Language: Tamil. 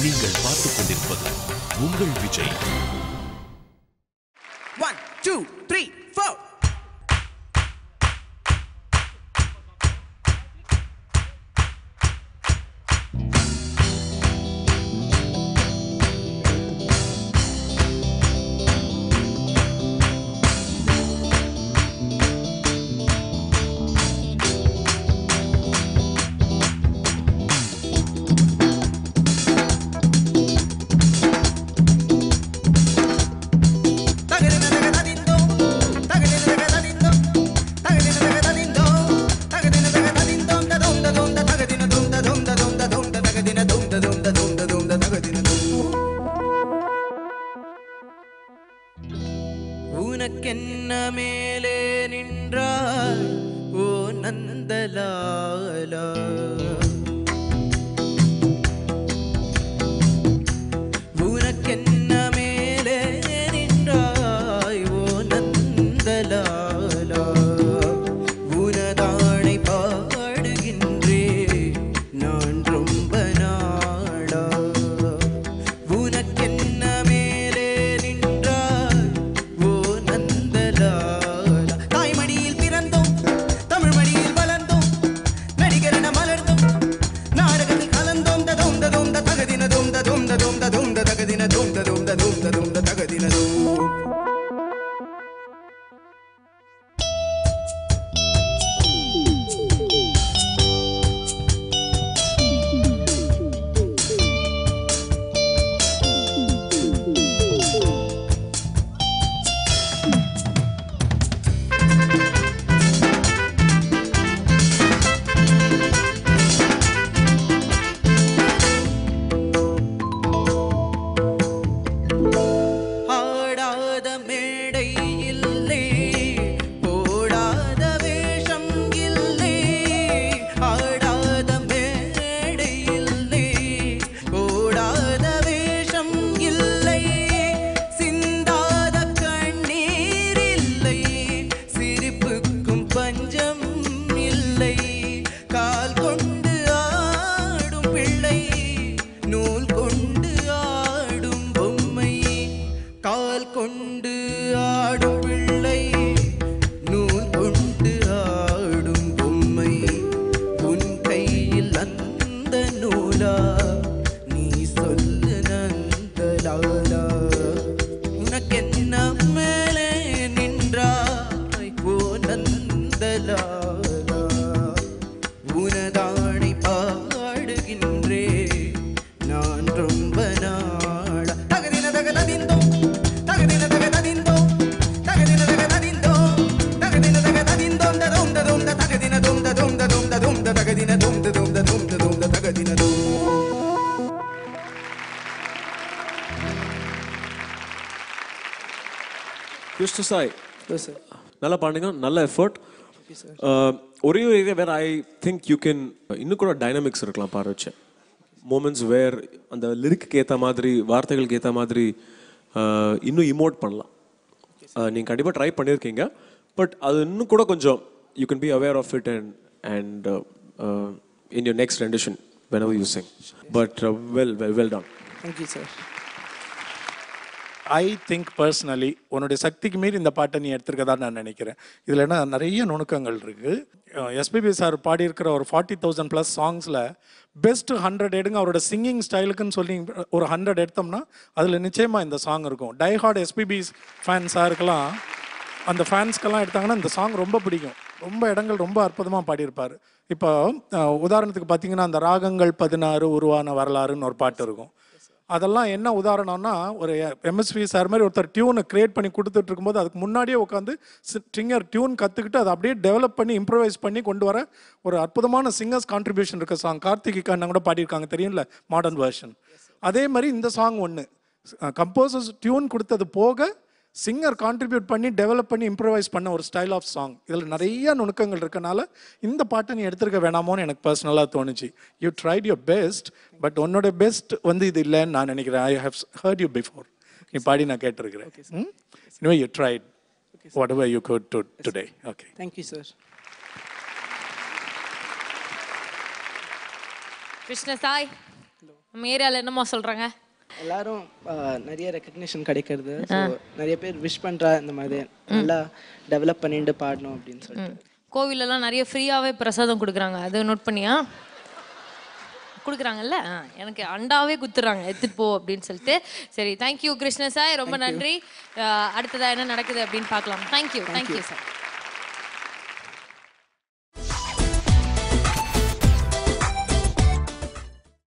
நீங்கள் பார்த்துக் கொண்டிருப்பது உங்கள் Vijay One, two, three, four. உனக்கென்ன மேலே நின்றாய் ஓ நந்தலாலா உனக்கென்ன மேலே நின்றாய் ஓ நந்தலாலா உனதானை பாடுகின்றே நான் ரொம்ப நாளா உனக்கென்ன மேலே நின்றாய் ஓ நந்தலாலா தாய்மடியில் பிறந்தோம் தமிழ் மடியில் வளர்ந்தோம் நடிகரென மலர்ந்தோம் நாடகத்தில் கலந்தோம் ததோம் ததோம் த தகதின தோம் ததோம் ததோம் ததோம் த தகதின தோம் ததோம் ததோம் ததோம் த தகதின தோம் ஆடாத மேடை இல்லை போடாத வேஷம் இல்லை ஆடாத மேடை இல்லை போடாத வேஷம் இல்லை சிந்தாத கண்ணீர் இல்லை சிரிப்புக்கும் பஞ்சம் இல்லை கால் கொண்டு ஆடும் பிள்ளை நூல் கொண்டு ஆடும் பொம்மை கால் கொண்டு ஆடும் பிள்ளை நூல் கொண்டு ஆடும் பொம்மை உன் கையில் அந்த நூலா நீ சொல்லு நந்தலாலா உனக்கென்ன மேலே நின்றாய் ஓ நந்தலாலா உனதானை பாடுகின்றே நான் ரொம்ப நாள தகதின தகததிந்தோ தகதின தகததிந்தோ தகதின தகததிந்தோ தகதின தகததிந்தோ ததோம் ததோம் த தகதின தோம் ததோம் ததோம் ததோம் த தகதின தோம் ததோம் ததோம் ததோம் த தகதின தோம் கிருஷ்ண சாய் நல்லா பாடுங்க நல்ல எஃபர்ட் ஒரே ஒரு ஏரியா வேற ஐ திங்க் யூ கேன் இன்னும் கூட டைனமிக்ஸ் இருக்கலாம் பாரு வச்சு மூமெண்ட்ஸ் வேர் அந்த லிரிக்கு ஏற்ற மாதிரி வார்த்தைகளுக்கு ஏற்ற மாதிரி uh, இன்னும் இமோட் பண்ணலாம் Uh, நீங்க கண்டிப்பாக ட்ரை பண்ணியிருக்கீங்க பட் அது இன்னும் கூட கொஞ்சம் you can be aware of it and and in your next rendition whenever you sing but well well well done thank you sir I think personally உன்னுடைய சக்திக்கு மீறி இந்த பாட்டை நீ எடுத்திருக்கதா நான் நினைக்கிறேன் இதில் என்ன நிறைய நுணுக்கங்கள் இருக்கு எஸ்பிபி சார் பாடியிருக்கிற ஒரு ஃபார்ட்டி தௌசண்ட் ப்ளஸ் சாங்ஸில் பெஸ்ட் ஹண்ட்ரட் எடுங்க அவரோட சிங்கிங் ஸ்டைலுக்குன்னு சொல்லி ஒரு ஹண்ட்ரட் எடுத்தோம்னா அதில் நிச்சயமாக இந்த சாங் இருக்கும் டைஹார்ட் எஸ்பிபி ஃபேன்ஸாக இருக்கலாம் அந்த ஃபேன்ஸ்க்கெல்லாம் எடுத்தாங்கன்னா இந்த சாங் ரொம்ப பிடிக்கும் ரொம்ப இடங்கள் ரொம்ப அற்புதமாக பாடியிருப்பார் இப்போ அஹ், உதாரணத்துக்கு பார்த்தீங்கன்னா அந்த ராகங்கள் பதினாறு உருவான வரலாறுன்னு ஒரு பாட்டு இருக்கும் அதெல்லாம் என்ன உதாரணம்னா ஒரு எம்எஸ்வி சார் மாதிரி ஒருத்தர் டியூனை கிரியேட் பண்ணி கொடுத்துட்டு இருக்கும்போது அதுக்கு முன்னாடியே உட்காந்து ஸ்ட்ரிங்கர் டியூன் கற்றுக்கிட்டு அதை அப்படியே டெவலப் பண்ணி இம்ப்ரவைஸ் பண்ணி கொண்டு வர ஒரு அற்புதமான சிங்கர்ஸ் கான்ட்ரிபியூஷன் இருக்க சாங் கார்த்திக் அண்ணன் கூட பாடியிருக்காங்க தெரியும்ல மாடர்ன் வெர்ஷன் அதே மாதிரி இந்த சாங் ஒன்று கம்போசர்ஸ் டியூன் கொடுத்தது போக சிங்கர் கான்ட்ரிபியூட் பண்ணி டெவலப் பண்ணி இம்ப்ரவைஸ் பண்ண ஒரு ஸ்டைல் ஆஃப் சாங் இதில் நிறைய நுணுக்கங்கள் இருக்கனால இந்த பாட்டை நீ எடுத்திருக்க வேணாமோன்னு எனக்கு பர்சனலாக தோணுச்சு you tried your best but உன்னோட பெஸ்ட் வந்து இது இல்லைன்னு நான் நினைக்கிறேன் I have heard you before நீ பாடி நான் கேட்டிருக்கிறேன் இனிமே you tried whatever you got to today okay thank you sir Krishna Sai நம்ம ஏரியாவில் என்னம்மா சொல்கிறாங்க எல்லாரும் ஆஹ், நிறைய ரெக்கக்னிஷன் கிடைக்கிறது ஸோ நிறைய பேர் விஷ் பண்றா இந்த மாதிரி நல்லா டெவலப் பண்ணிட்டு பாடணும் அப்படின்னு சொல்லிட்டு கோவிலெல்லாம் நிறைய ஃப்ரீயாகவே பிரசாதம் கொடுக்குறாங்க அது நோட் பண்ணியா கொடுக்குறாங்கல்ல ஆ, எனக்கு அண்டாவே குத்துறாங்க எடுத்துட்டு போ அப்படின்னு சொல்லிட்டு சரி தேங்க்யூ கிருஷ்ண சார் ரொம்ப நன்றி அடுத்ததாக என்ன நடக்குது அப்படின்னு பார்க்கலாம் தேங்க்யூ தேங்க்யூ சார்